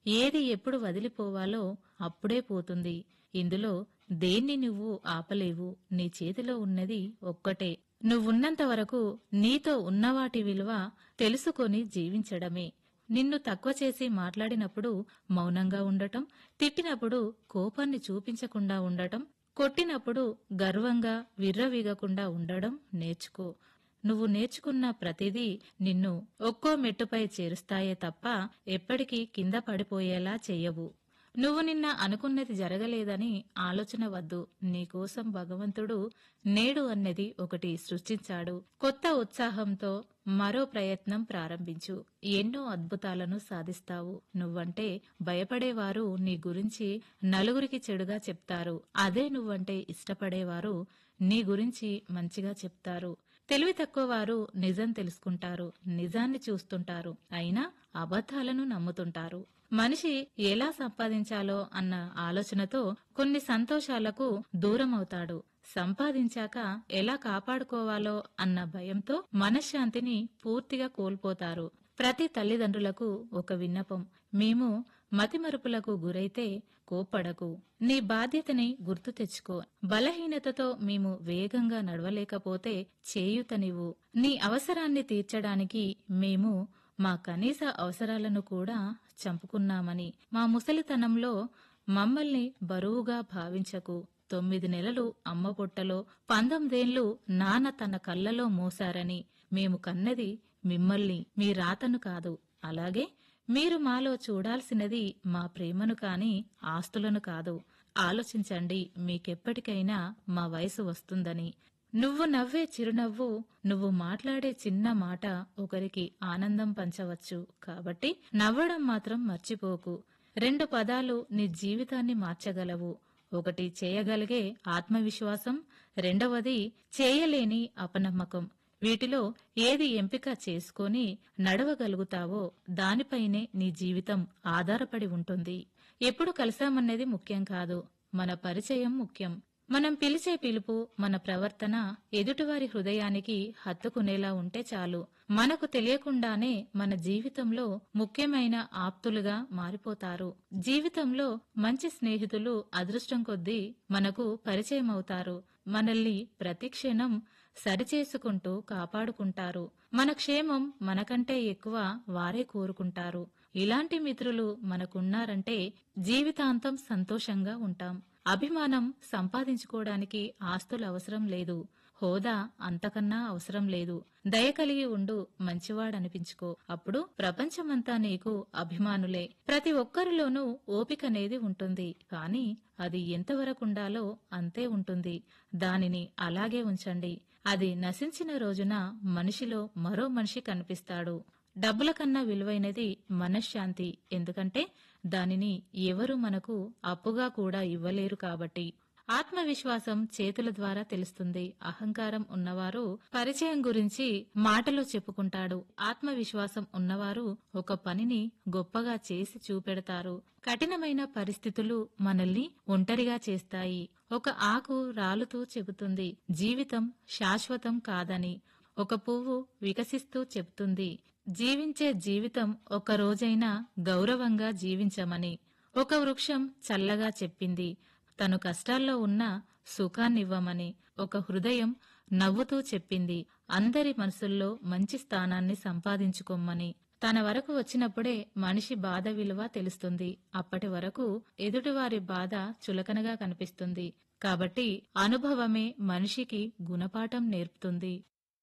ఏది ఎప్పుడు వదిలిపోవాలో అప్పుడే పోతుంది ఇందులో దేన్ని నువ్వు ఆపలేవు నీ చేతిలో ఉన్నది ఒక్కటే నువ్వున్నంత వరకు నీతో ఉన్నవాటి విలువ తెలుసుకొని జీవించడమే నిన్ను తక్కువ చేసి మాట్లాడినప్పుడు మౌనంగా ఉండటం తిట్టినప్పుడు కోపాన్ని చూపించకుండా ఉండటం కొట్టినప్పుడు గర్వంగా విర్రవీగకుండా ఉండడం నేర్చుకో నువ్వు నేర్చుకున్న ప్రతిదీ నిన్ను ఒక్కో మెట్టుపై చేరుస్తాయే తప్ప ఎప్పటికీ కింద పడిపోయేలా చెయ్యవు నువ్వు నిన్న అనుకున్నది జరగలేదని ఆలోచన వద్దు నీకోసం భగవంతుడు నేడు అన్నది ఒకటి సృష్టించాడు కొత్త ఉత్సాహంతో మరో ప్రయత్నం ప్రారంభించు ఎన్నో అద్భుతాలను సాధిస్తావు నువ్వంటే భయపడేవారు నీ గురించి నలుగురికి చెడుగా చెప్తారు అదే నువ్వంటే ఇష్టపడేవారు నీ గురించి మంచిగా చెప్తారు తెలివి తక్కువ వారు నిజం తెలుసుకుంటారు నిజాన్ని చూస్తుంటారు అయినా అబద్ధాలను నమ్ముతుంటారు మనిషి ఎలా సంపాదించాలో అన్న ఆలోచనతో కొన్ని సంతోషాలకు దూరమవుతాడు సంపాదించాక ఎలా కాపాడుకోవాలో అన్న భయంతో మనశ్శాంతిని పూర్తిగా కోల్పోతారు ప్రతి తల్లిదండ్రులకు ఒక విన్నపం మేము మతిమరుపులకు గురైతే కోప్పడకు నీ బాధ్యతని గుర్తు తెచ్చుకో బలహీనతతో మేము వేగంగా నడవలేకపోతే చేయుతనివ్వు నీ అవసరాన్ని తీర్చడానికి మేము మా కనీస అవసరాలను కూడా చంపుకున్నామని మా ముసలితనంలో మమ్మల్ని బరువుగా భావించకు తొమ్మిది నెలలు అమ్మ పొట్టలో పంతొమ్మిదేళ్లు నాన్న తన కళ్ళలో మోసారని మేము కన్నది మిమ్మల్ని మీ రాతను కాదు అలాగే మీరు మాలో చూడాల్సినది మా ప్రేమను కాని ఆస్తులను కాదు ఆలోచించండి మీకెప్పటికైనా మా వయసు వస్తుందని నువ్వు నవ్వే చిరునవ్వు నువ్వు మాట్లాడే చిన్న మాట ఒకరికి ఆనందం పంచవచ్చు కాబట్టి నవ్వడం మాత్రం మర్చిపోకు రెండు పదాలు నీ జీవితాన్ని మార్చగలవు ఒకటి చేయగలిగే ఆత్మవిశ్వాసం రెండవది చేయలేని అపనమ్మకం వీటిలో ఏది ఎంపిక చేసుకొని నడవగలుగుతావో దానిపైనే నీ జీవితం ఆధారపడి ఉంటుంది ఎప్పుడు కలిసామన్నది ముఖ్యం కాదు మన పరిచయం ముఖ్యం మనం పిలిచే పిలుపు మన ప్రవర్తన ఎదుటివారి హృదయానికి హత్తుకునేలా ఉంటే చాలు మనకు తెలియకుండానే మన జీవితంలో ముఖ్యమైన ఆప్తులుగా మారిపోతారు జీవితంలో మంచి స్నేహితులు అదృష్టం కొద్దీ మనకు పరిచయం అవుతారు మనల్ని ప్రతిక్షణం సరిచేసుకుంటూ కాపాడుకుంటారు మన క్షేమం మనకంటే ఎక్కువ వారే కోరుకుంటారు ఇలాంటి మిత్రులు మనకున్నారంటే జీవితాంతం సంతోషంగా ఉంటాం అభిమానం సంపాదించుకోవడానికి ఆస్తులు అవసరం లేదు హోదా అంతకన్నా అవసరం లేదు దయ కలిగి ఉండు మంచివాడనిపించుకో అప్పుడు ప్రపంచమంతా నీకు అభిమానులే ప్రతి ఒక్కరిలోనూ ఓపికనేది ఉంటుంది కాని అది ఎంతవరకుండాలో అంతే ఉంటుంది దానిని అలాగే ఉంచండి అది నశించిన రోజున మనిషిలో మరో మనిషి కనిపిస్తాడు డబ్బుల కన్నా విలువైనది మనశ్శాంతి ఎందుకంటే దానిని ఎవరు మనకు అప్పుగా కూడా ఇవ్వలేరు కాబట్టి ఆత్మవిశ్వాసం చేతుల ద్వారా తెలుస్తుంది అహంకారం ఉన్నవారు పరిచయం గురించి మాటలో చెప్పుకుంటాడు ఆత్మవిశ్వాసం ఉన్నవారు ఒక పనిని గొప్పగా చేసి చూపెడతారు కఠినమైన పరిస్థితులు మనల్ని ఒంటరిగా చేస్తాయి ఒక ఆకు రాలుతూ చెబుతుంది జీవితం శాశ్వతం కాదని ఒక పువ్వు వికసిస్తూ చెప్తుంది జీవించే జీవితం ఒక రోజైనా గౌరవంగా జీవించమని ఒక వృక్షం చల్లగా చెప్పింది తను కష్టాల్లో ఉన్న సుఖాన్నివ్వమని ఒక హృదయం నవ్వుతూ చెప్పింది అందరి మనసుల్లో మంచి స్థానాన్ని సంపాదించుకోమని తన వరకు వచ్చినప్పుడే మనిషి బాధ విలువ తెలుస్తుంది అప్పటి వరకు ఎదుటివారి బాధ చులకనగా కనిపిస్తుంది కాబట్టి అనుభవమే మనిషికి గుణపాఠం నేర్పుతుంది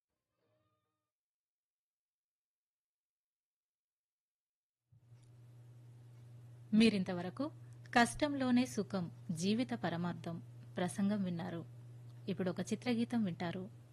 మీరింతవరకు కష్టంలోనే సుఖం జీవిత పరమార్థం ప్రసంగం విన్నారు ఇప్పుడు ఒక చిత్రగీతం వింటారు